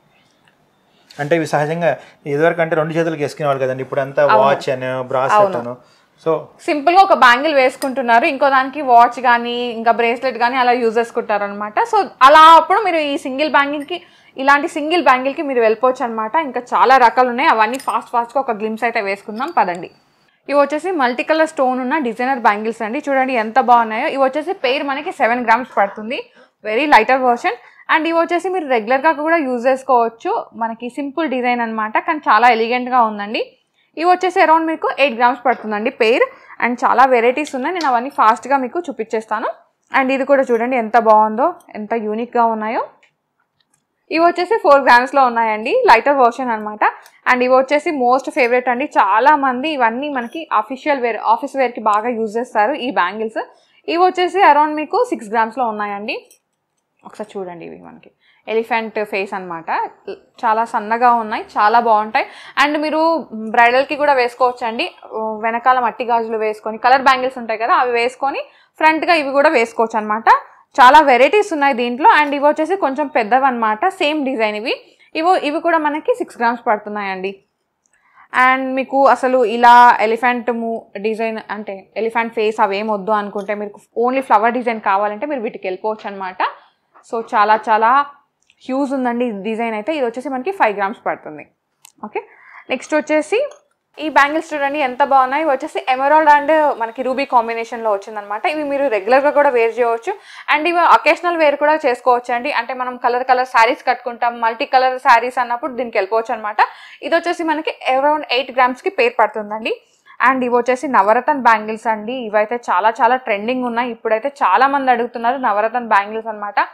అంటే ఇవి సహజంగా ఇదివరకు అంటే రెండు చేతులకు వేసుకునేవాళ్ళు కదండి ఇప్పుడు అంతా వాచ్ అనో బ్రాస్లెట్ అనో సో సింపుల్ గా ఒక బ్యాంగిల్ వేసుకుంటున్నారు ఇంకో దానికి వాచ్ కానీ ఇంకా బ్రేస్లెట్ కానీ అలా యూజ్ చేసుకుంటారు అనమాట సో అలా అప్పుడు మీరు ఈ సింగిల్ బ్యాంగిల్ కి ఇలాంటి సింగిల్ బ్యాంగిల్ కి మీరు వెళ్ళిపోవచ్చు అనమాట ఇంకా చాలా రకాలు ఉన్నాయి అవన్నీ ఫాస్ట్ ఫాస్ట్ గా ఒక గ్లిమ్స్ అయితే వేసుకుందాం పదండి ఇవి వచ్చేసి మల్టీ కలర్ స్టోన్ ఉన్న డిజైనర్ బ్యాంగిల్స్ అండి చూడండి ఎంత బాగున్నాయో ఇవి వచ్చేసి పెయిర్ మనకి సెవెన్ గ్రామ్స్ పడుతుంది వెరీ లైటర్ వర్షన్ అండ్ ఇవి వచ్చేసి మీరు రెగ్యులర్గా కూడా యూజ్ చేసుకోవచ్చు మనకి సింపుల్ డిజైన్ అన్నమాట కానీ చాలా ఎలిగెంట్గా ఉందండి ఇవి వచ్చేసి అరౌండ్ మీకు ఎయిట్ గ్రామ్స్ పడుతుందండి పెయిర్ అండ్ చాలా వెరైటీస్ ఉన్నాయి నేను అవన్నీ ఫాస్ట్గా మీకు చూపించేస్తాను అండ్ ఇది కూడా చూడండి ఎంత బాగుందో ఎంత యూనిక్గా ఉన్నాయో ఇవి వచ్చేసి ఫోర్ గ్రామ్స్లో ఉన్నాయండి లైటర్ వర్షన్ అనమాట అండ్ ఇవి వచ్చేసి మోస్ట్ ఫేవరెట్ అండి చాలా మంది ఇవన్నీ మనకి అఫీషియల్ వేర్ ఆఫీస్ వేర్కి బాగా యూజ్ చేస్తారు ఈ బ్యాంగిల్స్ ఇవి వచ్చేసి అరౌండ్ మీకు సిక్స్ గ్రామ్స్లో ఉన్నాయండి ఒకసారి చూడండి ఇవి మనకి ఎలిఫెంట్ ఫేస్ అన్నమాట చాలా సన్నగా ఉన్నాయి చాలా బాగుంటాయి అండ్ మీరు బ్రైడల్కి కూడా వేసుకోవచ్చు అండి వెనకాల మట్టి గాజులు వేసుకొని కలర్ బ్యాంగిల్స్ ఉంటాయి కదా అవి వేసుకొని ఫ్రంట్గా ఇవి కూడా వేసుకోవచ్చు అనమాట చాలా వెరైటీస్ ఉన్నాయి దీంట్లో అండ్ ఇవి వచ్చేసి కొంచెం పెద్దవి అనమాట సేమ్ డిజైన్ ఇవి ఇవి ఇవి కూడా మనకి సిక్స్ గ్రామ్స్ పడుతున్నాయండి అండ్ మీకు అసలు ఇలా ఎలిఫెంట్ ము డిజైన్ అంటే ఎలిఫెంట్ ఫేస్ అవేం వద్దు అనుకుంటే మీకు ఓన్లీ ఫ్లవర్ డిజైన్ కావాలంటే మీరు వీటికి వెళ్ళిపోవచ్చు అనమాట సో చాలా చాలా హ్యూజ్ ఉందండి డిజైన్ అయితే ఇది వచ్చేసి మనకి ఫైవ్ గ్రామ్స్ పడుతుంది ఓకే నెక్స్ట్ వచ్చేసి ఈ బ్యాంగిల్స్ చూడండి ఎంత బాగున్నాయి ఇవి వచ్చేసి ఎమరాల్డ్ అండ్ మనకి రూబీ కాంబినేషన్లో వచ్చిందనమాట ఇవి మీరు రెగ్యులర్గా కూడా వేర్ చేయవచ్చు అండ్ ఇవి అకేషనల్ వేర్ కూడా చేసుకోవచ్చు అండి అంటే మనం కలర్ కలర్ శారీస్ కట్టుకుంటాం మల్టీ కలర్ శారీస్ అన్నప్పుడు దీనికి వెళ్ళిపోవచ్చు అనమాట ఇది వచ్చేసి మనకి అరౌండ్ ఎయిట్ గ్రామ్స్కి పేర్ పడుతుందండి అండ్ ఇవి వచ్చేసి నవరత్న బ్యాంగిల్స్ అండి ఇవైతే చాలా చాలా ట్రెండింగ్ ఉన్నాయి ఇప్పుడైతే చాలా మంది అడుగుతున్నారు నవరత్న బ్యాంగిల్స్ అనమాట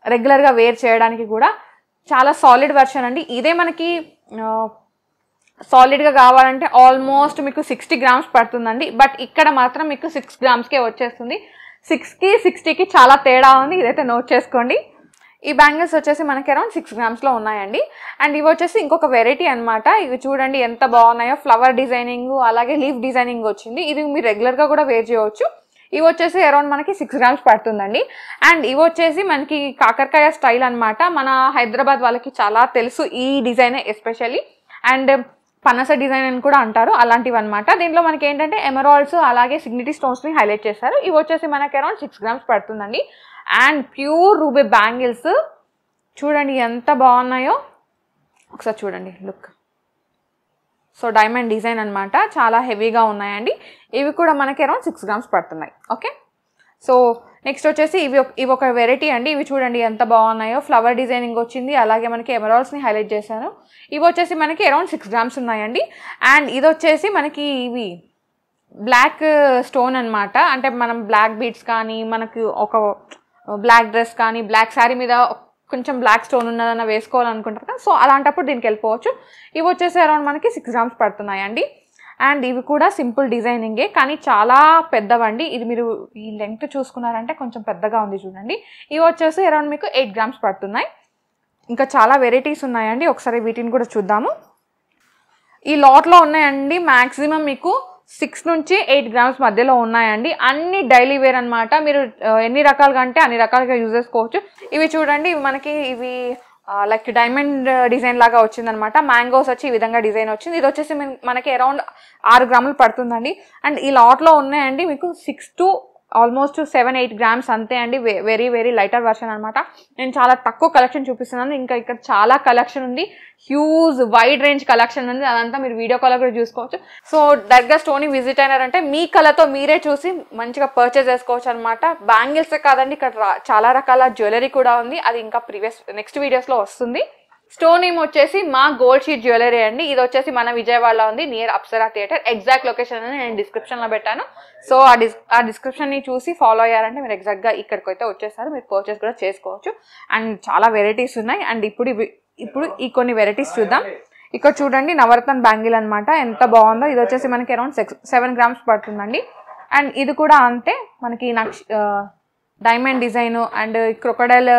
రెగ్యులర్గా వేర్ చేయడానికి కూడా చాలా సాలిడ్ వెర్షన్ అండి ఇదే మనకి సాలిడ్గా కావాలంటే ఆల్మోస్ట్ మీకు సిక్స్టీ గ్రామ్స్ పడుతుందండి బట్ ఇక్కడ మాత్రం మీకు సిక్స్ గ్రామ్స్కే వచ్చేస్తుంది సిక్స్కి సిక్స్టీకి చాలా తేడా ఉంది ఇదైతే నోట్ చేసుకోండి ఈ బ్యాంగిల్స్ వచ్చేసి మనకి అరౌండ్ సిక్స్ గ్రామ్స్లో ఉన్నాయండి అండ్ ఇవి వచ్చేసి ఇంకొక వెరైటీ అన్నమాట ఇవి చూడండి ఎంత బాగున్నాయో ఫ్లవర్ డిజైనింగ్ అలాగే లీఫ్ డిజైనింగ్ వచ్చింది ఇది మీరు రెగ్యులర్గా కూడా వేర్ చేయవచ్చు ఇవి వచ్చేసి అరౌండ్ మనకి సిక్స్ గ్రామ్స్ పడుతుందండి అండ్ ఇవి వచ్చేసి మనకి కాకరకాయ స్టైల్ అన్నమాట మన హైదరాబాద్ వాళ్ళకి చాలా తెలుసు ఈ డిజైన్ ఎస్పెషల్లీ అండ్ పనస డిజైన్ అని కూడా అంటారు అలాంటివి అనమాట దీంట్లో మనకి ఏంటంటే ఎమరాల్డ్స్ అలాగే సిగ్నిటీ స్టోన్స్ని హైలైట్ చేస్తారు ఇవి వచ్చేసి మనకి అరౌండ్ సిక్స్ గ్రామ్స్ పడుతుందండి అండ్ ప్యూర్ రూబీ బ్యాంగిల్స్ చూడండి ఎంత బాగున్నాయో ఒకసారి చూడండి లుక్ సో డైమండ్ డిజైన్ అన్నమాట చాలా హెవీగా ఉన్నాయండి ఇవి కూడా మనకి అరౌండ్ సిక్స్ గ్రామ్స్ పడుతున్నాయి ఓకే సో నెక్స్ట్ వచ్చేసి ఇవి ఒక- ఇవి ఒక వెరైటీ అండి ఇవి చూడండి ఎంత బాగున్నాయో ఫ్లవర్ డిజైనింగ్ వచ్చింది అలాగే మనకి ఎమరాల్స్ని హైలైట్ చేశాను ఇవి వచ్చేసి మనకి అరౌండ్ సిక్స్ గ్రామ్స్ ఉన్నాయండి అండ్ ఇది వచ్చేసి మనకి ఇవి బ్లాక్ స్టోన్ అన్నమాట అంటే మనం బ్లాక్ బీడ్స్ కానీ మనకు ఒక బ్లాక్ డ్రెస్ కానీ బ్లాక్ శారీ మీద కొంచెం బ్లాక్ స్టోన్ ఉన్నదన్న వేసుకోవాలనుకుంటారు కదా సో అలాంటప్పుడు దీనికి వెళ్ళిపోవచ్చు ఇవి వచ్చేసి అరౌండ్ మనకి సిక్స్ గ్రామ్స్ పడుతున్నాయండి అండ్ ఇవి కూడా సింపుల్ డిజైనింగే కానీ చాలా పెద్దవండి ఇది మీరు ఈ లెంగ్త్ చూసుకున్నారంటే కొంచెం పెద్దగా ఉంది చూడండి ఇవి వచ్చేసి అరౌండ్ మీకు ఎయిట్ గ్రామ్స్ పడుతున్నాయి ఇంకా చాలా వెరైటీస్ ఉన్నాయండి ఒకసారి వీటిని కూడా చూద్దాము ఈ లాట్లో ఉన్నాయండి మ్యాక్సిమం మీకు సిక్స్ నుంచి ఎయిట్ గ్రామ్స్ మధ్యలో ఉన్నాయండి అన్ని డైలీ వేర్ అన్నమాట మీరు ఆ, ఎన్ని రకాలుగా అంటే అన్ని రకాలుగా యూజ్ చేసుకోవచ్చు ఇవి చూడండి ఇవి మనకి ఇవి లైక్ డైమండ్ డిజైన్ లాగా వచ్చిందనమాట మ్యాంగోస్ వచ్చి ఈ విధంగా డిజైన్ వచ్చింది ఇది వచ్చేసి మన- మనకి అరౌండ్ ఆరు గ్రాములు పడుతుందండి అండ్ ఈ లాట్లో ఉన్నాయండి మీకు six to almost seven eight grams అంతే అండి వెరీ వెరీ లైటర్ వర్షన్ అనమాట నేను చాలా తక్కువ కలెక్షన్ చూపిస్తున్నాను ఇంకా ఇక్కడ చాలా కలెక్షన్ ఉంది హ్యూజ్ వైడ్ రేంజ్ కలెక్షన్ ఉంది అదంతా మీరు వీడియో కాల్ కూడా చూసుకోవచ్చు సో డైరెక్ట్గా స్టోని విజిట్ అయినారంటే మీ కళతో మీరే చూసి మంచిగా పర్చేస్ చేసుకోవచ్చు అనమాట బ్యాంగిల్స్ కాదండి ఇక్కడ రా- చాలా రకాల జ్యువెలరీ కూడా ఉంది అది ఇంకా ప్రీవియస్ నెక్స్ట్ వీడియోస్లో వస్తుంది స్టోన్ నేమ్ వచ్చేసి మా గోల్డ్ షీట్ జ్యువెలరీ అండి ఇది వచ్చేసి మన విజయవాడలో ఉంది near Apsara theatre exact location అని నేను డిస్క్రిప్షన్ లో పెట్టాను సో ఆ డిస్ ఆ డిస్క్రిప్షన్ ని చూసి ఫాలో అయ్యారంటే మీరు ఎగ్జాక్ట్ గా ఇక్కడికి అయితే వచ్చేస్తారు మీరు పర్చేస్ కూడా చేసుకోవచ్చు అండ్ చాలా వెరైటీస్ ఉన్నాయి అండ్ ఇప్పుడు ఇవి- ఇప్పుడు ఈ కొన్ని వెరైటీస్ చూద్దాం ఇక్కడ చూడండి నవరత్న బ్యాంగిల్ అన్నమాట ఎంత బాగుందో ఇది వచ్చేసి మనకి అరౌండ్ సిక్స్ సెవెన్ గ్రామ్స్ పడుతుందండి అండ్ ఇది కూడా అంతే మనకి నక్ష diamond design and crocodile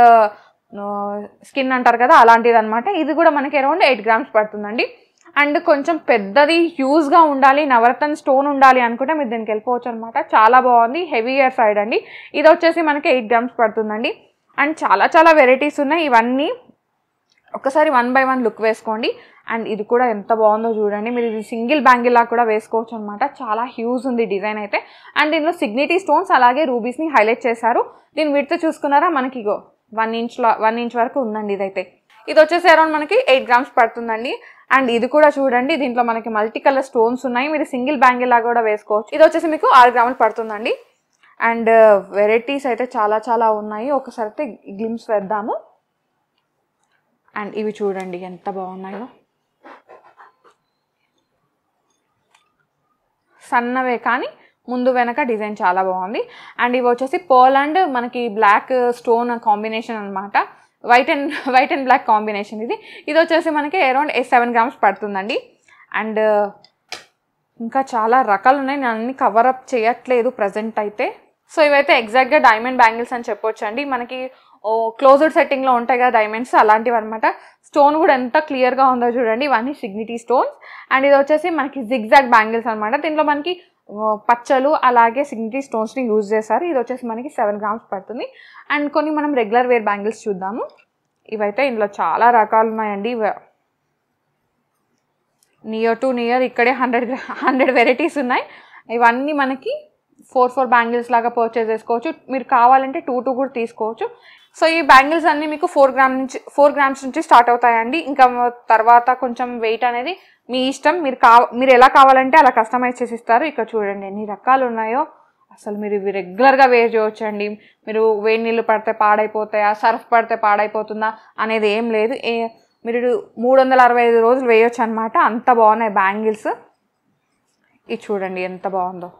skin అంటారు కదా అలాంటిది అనమాట ఇది కూడా మనకి అరౌండ్ ఎయిట్ గ్రామ్స్ పడుతుందండి అండ్ కొంచెం పెద్దది హ్యూజ్గా ఉండాలి నవరత్న స్టోన్ ఉండాలి అనుకుంటే మీరు దీనికి వెళ్ళిపోవచ్చు అనమాట చాలా బాగుంది హెవీయర్ సైడ్ అండి ఇది వచ్చేసి మనకి ఎయిట్ గ్రామ్స్ పడుతుందండి అండ్ చాలా చాలా వెరైటీస్ ఉన్నాయి ఇవన్నీ ఒకసారి వన్ బై వన్ లుక్ వేసుకోండి అండ్ ఇది కూడా ఎంత బాగుందో చూడండి మీరు ఇది సింగిల్ బ్యాంగిల్ లాగా కూడా వేసుకోవచ్చు అనమాట చాలా హ్యూజ్ ఉంది డిజైన్ అయితే అండ్ దీనిలో సిగ్నిటీ స్టోన్స్ అలాగే రూబీస్ని హైలైట్ చేశారు దీని విడత చూసుకున్నారా మనకి ఇగో వన్ ఇంచ్లో వన్ ఇంచ్ వరకు ఉందండి ఇదైతే ఇది వచ్చేసి అరౌండ్ మనకి ఎయిట్ గ్రామ్స్ పడుతుందండి అండ్ ఇది కూడా చూడండి దీంట్లో మనకి మల్టీ కలర్ స్టోన్స్ ఉన్నాయి మీరు సింగిల్ బ్యాంగిల్ లాగా కూడా వేసుకోవచ్చు ఇది వచ్చేసి మీకు ఆరు గ్రాములు పడుతుందండి అండ్ వెరైటీస్ అయితే చాలా చాలా ఉన్నాయి ఒకసారి అయితే గ్లిమ్స్ వేద్దాము అండ్ ఇవి చూడండి ఎంత బాగున్నాయో సన్నవే కానీ ముందు వెనక డిజైన్ చాలా బాగుంది అండ్ ఇవి వచ్చేసి పర్ల్ అండ్ మనకి బ్లాక్ స్టోన్ కాంబినేషన్ అన్నమాట white and white and black combination ఇది ఇది వచ్చేసి మనకి అరౌండ్ సెవెన్ గ్రామ్స్ పడుతుందండి అండ్ ఇంకా చాలా రకాలు ఉన్నాయి నేను అన్ని కవర్ అప్ చేయట్లేదు ప్రజెంట్ అయితే సో ఇవైతే ఎగ్జాక్ట్గా డైమండ్ బ్యాంగిల్స్ అని చెప్పొచ్చు అండి మనకి ఓ క్లోజ్డ్ సెట్టింగ్లో ఉంటాయి కదా డైమండ్స్ అలాంటివి అనమాట స్టోన్ కూడా ఎంత క్లియర్గా ఉందో చూడండి ఇవన్నీ సిగ్నిటీ స్టోన్స్ అండ్ ఇది వచ్చేసి మనకి జిగ్జాగ్ బ్యాంగిల్స్ అనమాట దీంట్లో మనకి ఓ, పచ్చలు అలాగే సిగ్నిటీ స్టోన్స్ని యూజ్ చేశారు ఇది వచ్చేసి మనకి సెవెన్ గ్రామ్స్ పడుతుంది అండ్ కొన్ని మనం రెగ్యులర్ వేర్ బ్యాంగిల్స్ చూద్దాము ఇవైతే ఇందులో చాలా రకాలు ఉన్నాయండి ఇవ- నియర్ టు నియర్ ఇక్కడే హండ్రెడ్ హండ్రెడ్ వెరైటీస్ ఉన్నాయి ఇవన్నీ మనకి ఫోర్ ఫోర్ బ్యాంగిల్స్ లాగా పర్చేస్ చేసుకోవచ్చు మీరు కావాలంటే టూ టూ కూడా తీసుకోవచ్చు సో ఈ బ్యాంగిల్స్ అన్నీ మీకు ఫోర్ గ్రామ్ నుంచి ఫోర్ గ్రామ్స్ నుంచి స్టార్ట్ అవుతాయండి ఇంకా తర్వాత కొంచెం వెయిట్ అనేది మీ ఇష్టం మీరు కావ మీరు ఎలా కావాలంటే అలా కస్టమైజ్ చేసి ఇస్తారు ఇక్కడ చూడండి ఎన్ని రకాలు ఉన్నాయో అసలు మీరు ఇవి రెగ్యులర్గా వేర్ చేయొచ్చండి మీరు వేడి నీళ్ళు పడితే పాడైపోతాయా సర్ఫ్ పడితే పాడైపోతుందా అనేది ఏం లేదు ఏ మీరు మూడు వందల అరవై ఐదు రోజులు వేయొచ్చు అనమాట అంత బాగున్నాయి బ్యాంగిల్స్ ఇది చూడండి ఎంత బాగుందో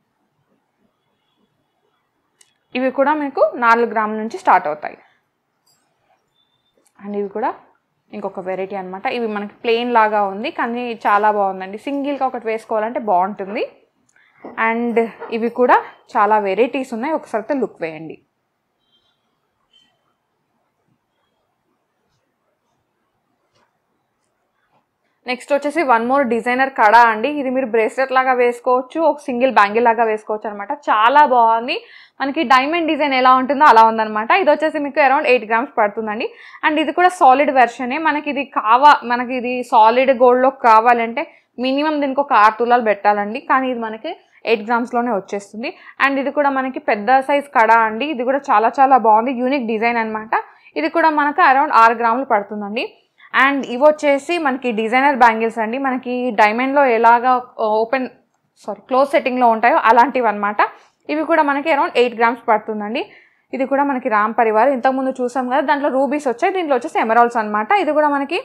ఇవి కూడా మీకు నాలుగు గ్రాముల నుంచి స్టార్ట్ అవుతాయి అండ్ ఇవి కూడా ఇంకొక వెరైటీ అనమాట ఇవి మనకి ప్లెయిన్ లాగా ఉంది కానీ చాలా బాగుందండి సింగిల్గా ఒకటి వేసుకోవాలంటే బాగుంటుంది అండ్ ఇవి కూడా చాలా వెరైటీస్ ఉన్నాయి ఒకసారి అయితే లుక్ వేయండి నెక్స్ట్ వచ్చేసి వన్ మోర్ డిజైనర్ కడా అండి ఇది మీరు బ్రేస్లెట్ లాగా వేసుకోవచ్చు ఒక సింగిల్ బ్యాంగిల్ లాగా వేసుకోవచ్చు అనమాట చాలా బాగుంది మనకి డైమండ్ డిజైన్ ఎలా ఉంటుందో అలా ఉందన్నమాట ఇది వచ్చేసి మీకు అరౌండ్ ఎయిట్ గ్రామ్స్ పడుతుందండి అండ్ ఇది కూడా సాలిడ్ వెర్షనే మనకి ఇది కావా మనకి ఇది సాలిడ్ గోల్డ్లో కావాలంటే మినిమం దీనికి ఒక ఆరు తులాలు పెట్టాలండి కానీ ఇది మనకి ఎయిట్ గ్రామ్స్లోనే వచ్చేస్తుంది అండ్ ఇది కూడా మనకి పెద్ద సైజ్ కడా అండి ఇది కూడా చాలా చాలా బాగుంది యూనిక్ డిజైన్ అనమాట ఇది కూడా మనకు అరౌండ్ ఆరు గ్రాములు పడుతుందండి అండ్ ఇవి వచ్చేసి మనకి డిజైనర్ బ్యాంగిల్స్ అండి మనకి డైమండ్లో ఎలాగా ఓపెన్ సారీ క్లోజ్ సెట్టింగ్లో ఉంటాయో అలాంటివి అనమాట ఇవి కూడా మనకి అరౌండ్ ఎయిట్ గ్రామ్స్ పడుతుందండి ఇది కూడా మనకి రామ్ పరివార్ ఇంతకుముందు చూసాం కదా దాంట్లో రూబీస్ వచ్చాయి దీంట్లో వచ్చేసి ఎమరాల్స్ అనమాట ఇది కూడా మనకి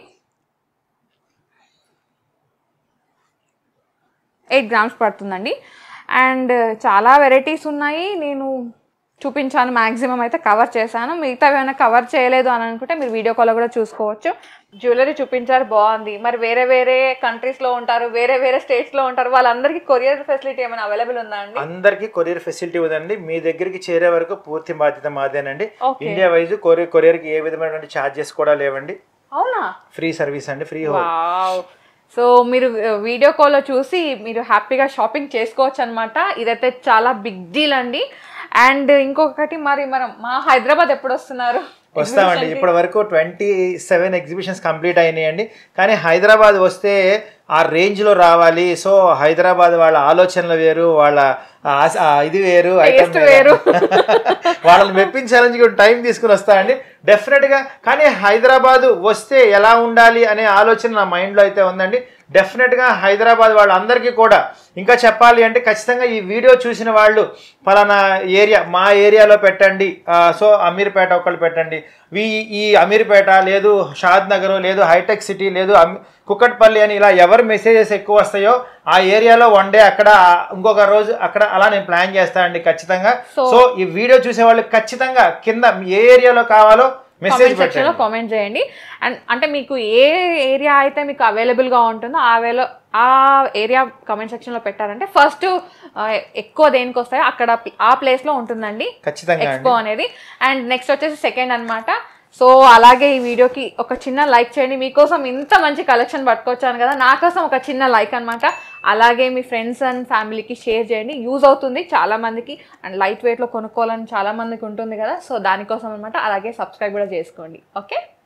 ఎయిట్ గ్రామ్స్ పడుతుందండి అండ్ చాలా వెరైటీస్ ఉన్నాయి నేను చూపించాను మ్యాక్సిమం అయితే కవర్ చేశాను మిగతా ఏమైనా కవర్ చేయలేదు అని అనుకుంటే మీరు వీడియో కాల్లో కూడా చూసుకోవచ్చు జ్యువెలరీ చూపించారు బాగుంది మరి వేరే వేరే కంట్రీస్లో ఉంటారు వేరే వేరే స్టేట్స్లో ఉంటారు వాళ్ళందరికీ కొరియర్ ఫెసిలిటీ ఏమైనా అవైలబుల్ ఉందా అండి అందరికి కొరియర్ ఫెసిలిటీ ఉందండి మీ దగ్గరికి చేరే వరకు పూర్తి బాధ్యత మాదేనండి Okay. ఇండియా వైజ్ కొరియర్ కొరియర్కి ఏ విధమైనటువంటి ఛార్జెస్ కూడా లేవండి అవునా ఫ్రీ సర్వీస్ అండి ఫ్రీ వావ్ సో మీరు వీడియో కాల్లో చూసి మీరు హ్యాపీగా షాపింగ్ చేసుకోవచ్చు అనమాట ఇదైతే చాలా బిగ్ డీల్ అండి అండ్ ఇంకొకటి మరి మనం మా హైదరాబాద్ ఎప్పుడు వస్తున్నారు వస్తామండి ఇప్పటి వరకు ట్వంటీ సెవెన్ ఎగ్జిబిషన్స్ కంప్లీట్ అయినాయండి కానీ హైదరాబాద్ వస్తే ఆ రేంజ్లో రావాలి సో హైదరాబాద్ వాళ్ళ ఆలోచనలు వేరు వాళ్ళ ఆశ- ఆ ఇది వేరు ఐటమ్ వేరు వాళ్ళని మెప్పించాలని కూడా టైం తీసుకుని వస్తానండి డెఫినెట్గా కానీ హైదరాబాద్ వస్తే ఎలా ఉండాలి అనే ఆలోచన నా మైండ్లో అయితే ఉందండి డెఫినెట్గా హైదరాబాద్ వాళ్ళందరికీ కూడా ఇంకా చెప్పాలి అంటే ఖచ్చితంగా ఈ వీడియో చూసిన వాళ్ళు పలానా ఏరియా మా ఏరియాలో పెట్టండి ఆ, సో అమీర్పేట ఒకళ్ళు పెట్టండి ఈ ఈ అమీర్పేట లేదు షాద్ నగర్ లేదు హైటెక్ సిటీ లేదు అమ్- కుక్కట్పల్లి అని ఇలా ఎవరు మెసేజెస్ ఎక్కువ వస్తాయో ఆ ఏరియాలో వన్ డే అక్కడ ఆ, ఇంకొక రోజు అక్కడ అలా నేను ప్లాన్ చేస్తానండి ఖచ్చితంగా So- సో ఈ వీడియో చూసే వాళ్ళు ఖచ్చితంగా కింద ఏ ఏరియాలో కావాలో మెసేజ్ కామెంట్ సెక్షన్ లో పెట్టండి కామెంట్ చేయండి అండ్ అంటే మీకు ఏ ఏరియా అయితే మీకు అవైలబుల్ గా ఉంటుందో ఆ వేలో ఆ ఏరియా కామెంట్ సెక్షన్ లో పెట్టారంటే ఫస్ట్ ఎక్కువ దేనికి వస్తాయో అక్కడ ఆ ప్లేస్ లో ఉంటుందండి ఖచ్చితంగా అండి ఎక్స్పో అనేది అండ్ నెక్స్ట్ వచ్చేసి సెకండ్ అన్నమాట సో అలాగే ఈ వీడియోకి ఒక చిన్న లైక్ చేయండి మీకోసం ఇంత మంచి కలెక్షన్ పట్టుకొచ్చాను కదా నా కోసం ఒక చిన్న లైక్ అన్నమాట అలాగే మీ ఫ్రెండ్స్ అండ్ ఫ్యామిలీకి షేర్ చేయండి యూజ్ అవుతుంది చాలా మందికి అండ్ లైట్ వెయిట్లో కొనుక్కోవాలని చాలా మందికి ఉంటుంది కదా సో దానికోసం అనమాట అలాగే సబ్స్క్రైబ్ కూడా చేసుకోండి ఓకే